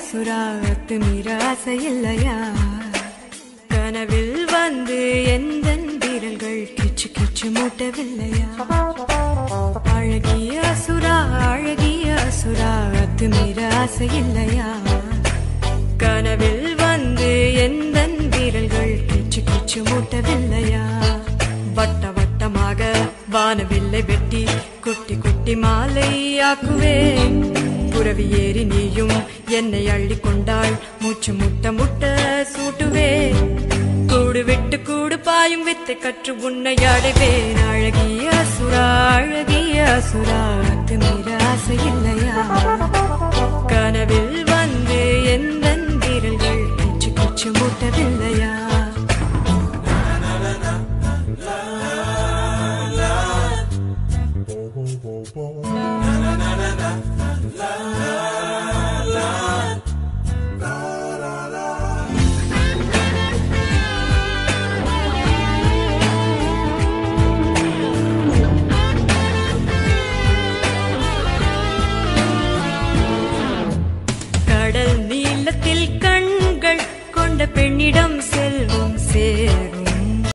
அசுரா அத்துமீற ஆசை இல்லையா கனவில் வந்து எந்த வீரல்கள் கிச்சு கிச்சு மூட்டவில்லையா அழகிய அசுரா அழகிய அசுரா அத்துமீற ஆசை இல்லையா கனவில் வந்து எந்த வீரல்கள் கிச்சு கிச்சு மூட்டவில்லையா வட்ட வட்டமாக வானவில்லை வெட்டி குட்டி குட்டி மாலை ஆக்குவேன் புறவி ஏறி நீயும் என்னை அள்ளி கொண்டாள் மூச்சு முட்ட முட்ட சூட்டுவேன் கூடு விட்டு கூடு பாயும் வித்தை கற்று உன்னை அடைவேன் அழகிய அசுரா அழகிய அசுரா அத்துமீற ஆசை இல்லையா கனவில் வந்து எந்த வீரல்கள் கிச்சு கிச்சு மூட்டவில்லையா கடல் நீளத்தில் கண்கள் கொண்ட பெண்ணிடம்